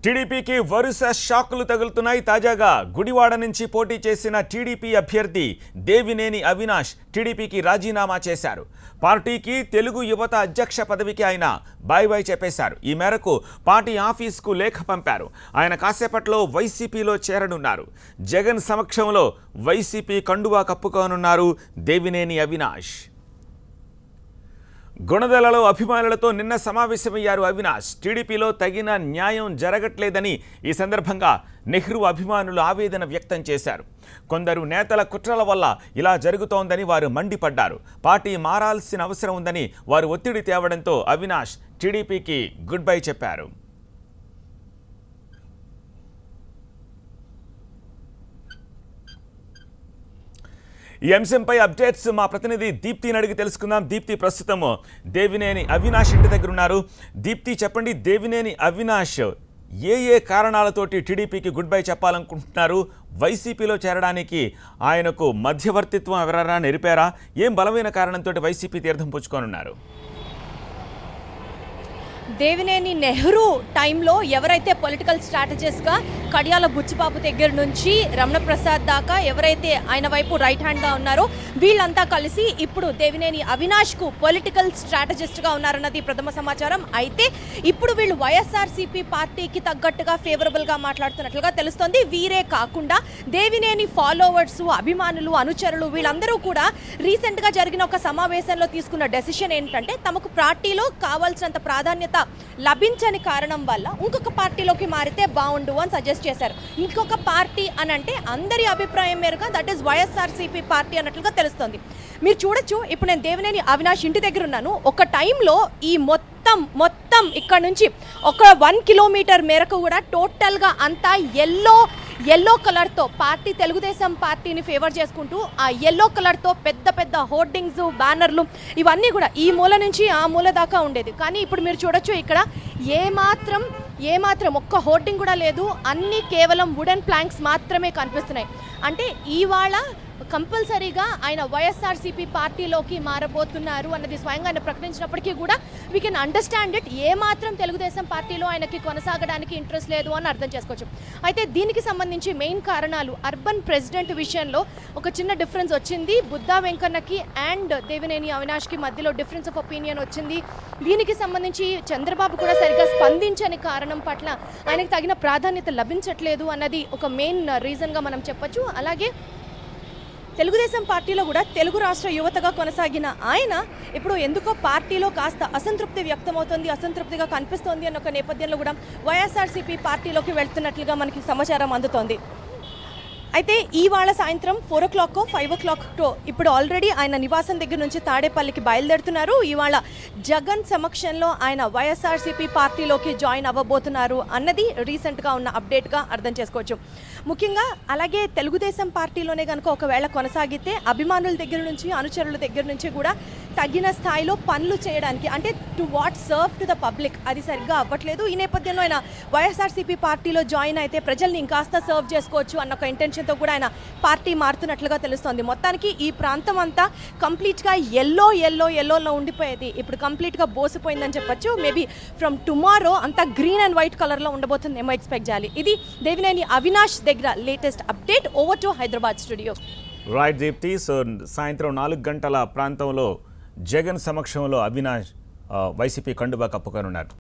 టీడీపీకి వరుస షాకులు తగులుతున్నాయి తాజాగా గుడివాడ నుంచి పోటీ చేసిన టీడీపీ అభ్యర్థి దేవినేని అవినాష్ టీడీపీకి రాజీనామా చేశారు పార్టీకి తెలుగు యువత అధ్యక్ష పదవికి ఆయన బాయ్ బాయ్ చెప్పేశారు ఈ మేరకు పార్టీ ఆఫీస్కు లేఖ పంపారు ఆయన కాసేపట్లో వైసీపీలో చేరనున్నారు జగన్ సమక్షంలో వైసీపీ కండువా కప్పుకోనున్నారు దేవినేని అవినాష్ గుణదలలో అభిమానులతో నిన్న సమావేశమయ్యారు అవినాష్ టీడీపీలో తగిన న్యాయం జరగట్లేదని ఈ సందర్భంగా నెహ్రూ అభిమానులు ఆవేదన వ్యక్తం చేశారు కొందరు నేతల కుట్రల వల్ల ఇలా జరుగుతోందని వారు మండిపడ్డారు పార్టీ మారాల్సిన అవసరం ఉందని వారు ఒత్తిడి తేవడంతో అవినాష్ టీడీపీకి గుడ్ బై చెప్పారు ఈ అంశంపై అప్డేట్స్ మా ప్రతినిధి దీప్తిని అడిగి తెలుసుకుందాం దీప్తి ప్రస్తుతము దేవినేని అవినాష్ ఇంటి దగ్గర ఉన్నారు దీప్తి చెప్పండి దేవినేని అవినాష్ ఏ ఏ కారణాలతోటి టీడీపీకి గుడ్ బై చెప్పాలనుకుంటున్నారు వైసీపీలో చేరడానికి ఆయనకు మధ్యవర్తిత్వం ఎవరైనా నెరిపారా ఏం బలమైన కారణంతో వైసీపీ తీర్థం పుచ్చుకోనున్నారు దేవినేని నెహ్రూ టైంలో ఎవరైతే పొలిటికల్ స్ట్రాటజిస్ట్గా కడియాల బుచ్చిబాబు దగ్గర నుంచి రమణ ప్రసాద్ దాకా ఎవరైతే ఆయన వైపు రైట్ హ్యాండ్గా ఉన్నారో వీళ్ళంతా కలిసి ఇప్పుడు దేవినేని అవినాష్కు పొలిటికల్ స్ట్రాటజిస్ట్గా ఉన్నారన్నది ప్రథమ సమాచారం అయితే ఇప్పుడు వీళ్ళు వైఎస్ఆర్సీపీ పార్టీకి తగ్గట్టుగా ఫేవరబుల్గా మాట్లాడుతున్నట్లుగా తెలుస్తోంది వీరే కాకుండా దేవినేని ఫాలోవర్స్ అభిమానులు అనుచరులు వీళ్ళందరూ కూడా రీసెంట్గా జరిగిన ఒక సమావేశంలో తీసుకున్న డెసిషన్ ఏంటంటే తమకు పార్టీలో కావాల్సినంత ప్రాధాన్యత లభించని కారణం వల్ల ఇంకొక పార్టీలోకి మారితే బాగుండు అని సజెస్ట్ చేశారు ఇంకొక పార్టీ అని అంటే అందరి అభిప్రాయం మేరకు దట్ ఈస్ వైఎస్ఆర్సీపీ పార్టీ అన్నట్లుగా తెలుస్తుంది మీరు చూడొచ్చు ఇప్పుడు నేను దేవినేని అవినాష్ ఇంటి దగ్గర ఉన్నాను ఒక టైంలో ఈ మొత్తం మొత్తం ఇక్కడ నుంచి ఒక వన్ కిలోమీటర్ మేరకు కూడా టోటల్గా అంతా ఎల్లో ఎల్లో కలర్తో పార్టీ తెలుగుదేశం పార్టీని ఫేవర్ చేసుకుంటూ ఆ ఎల్లో కలర్తో పెద్ద పెద్ద హోర్డింగ్స్ బ్యానర్లు ఇవన్నీ కూడా ఈ మూల నుంచి ఆ మూల దాకా ఉండేది కానీ ఇప్పుడు మీరు చూడొచ్చు ఇక్కడ ఏమాత్రం ఏమాత్రం ఒక్క హోర్డింగ్ కూడా లేదు అన్నీ కేవలం వుడెన్ ప్లాంక్స్ మాత్రమే కనిపిస్తున్నాయి అంటే ఇవాళ కంపల్సరీగా ఆయన వైఎస్ఆర్సీపీ పార్టీలోకి మారబోతున్నారు అన్నది స్వయంగా ఆయన ప్రకటించినప్పటికీ కూడా వీ కెన్ అండర్స్టాండ్ ఇట్ ఏ మాత్రం తెలుగుదేశం పార్టీలో ఆయనకి కొనసాగడానికి ఇంట్రెస్ట్ లేదు అని అర్థం చేసుకోవచ్చు అయితే దీనికి సంబంధించి మెయిన్ కారణాలు అర్బన్ ప్రెసిడెంట్ విషయంలో ఒక చిన్న డిఫరెన్స్ వచ్చింది బుద్ధా వెంకన్నకి అండ్ దేవినేని అవినాష్కి మధ్యలో డిఫరెన్స్ ఆఫ్ ఒపీనియన్ వచ్చింది దీనికి సంబంధించి చంద్రబాబు కూడా సరిగ్గా స్పందించని కారణం పట్ల ఆయనకు తగిన ప్రాధాన్యత లభించట్లేదు అన్నది ఒక మెయిన్ రీజన్గా మనం చెప్పొచ్చు అలాగే తెలుగుదేశం పార్టీలో కూడా తెలుగు రాష్ట్ర యువతగా కొనసాగిన ఆయన ఇప్పుడు ఎందుకో పార్టీలో కాస్త అసంతృప్తి వ్యక్తమవుతుంది అసంతృప్తిగా కనిపిస్తోంది అన్న ఒక నేపథ్యంలో కూడా వైఎస్ఆర్సీపీ పార్టీలోకి వెళ్తున్నట్లుగా మనకి సమాచారం అందుతోంది అయితే ఇవాళ సాయంత్రం ఫోర్ ఓ క్లాక్ ఫైవ్ ఓ క్లాక్తో ఇప్పుడు ఆల్రెడీ ఆయన నివాసం దగ్గర నుంచి తాడేపల్లికి బయలుదేరుతున్నారు ఇవాళ జగన్ సమక్షంలో ఆయన వైఎస్ఆర్సీపీ పార్టీలోకి జాయిన్ అవ్వబోతున్నారు అన్నది రీసెంట్గా ఉన్న అప్డేట్గా అర్థం చేసుకోవచ్చు ముఖ్యంగా అలాగే తెలుగుదేశం పార్టీలోనే కనుక ఒకవేళ కొనసాగితే అభిమానుల దగ్గర నుంచి అనుచరుల దగ్గర నుంచి కూడా తగిన స్థాయిలో పనులు చేయడానికి అంటే to what serve to the public అది సరిగ్గా అవ్వట్లేదు ఈ నేపథ్యంలో ఆయన వైఎస్ఆర్సీపీ పార్టీలో జాయిన్ అయితే ప్రజల్ని ఇంకాస్త సర్వ్ చేసుకోవచ్చు అన్న ఒక ఇంటెన్షన్తో కూడా ఆయన పార్టీ మారుతున్నట్లుగా తెలుస్తోంది మొత్తానికి ఈ ప్రాంతం అంతా కంప్లీట్గా ఎల్లో ఎల్లో ఎల్లోలో ఉండిపోయేది ఇప్పుడు కంప్లీట్గా బోసిపోయిందని చెప్పొచ్చు మేబీ ఫ్రమ్ టుమారో అంతా గ్రీన్ అండ్ వైట్ కలర్లో ఉండబోతుంది ఏమో ఎక్స్పెక్ట్ చేయాలి ఇది దేవినేని అవినాష్ దగ్గర latest update over to Hyderabad studio right Deepti so సాయంత్రం నాలుగు గంటల ప్రాంతంలో జగన్ సమక్షంలో అవినాష్ ఆ, వైసీపీ కండువా కప్పుకోనున్నారు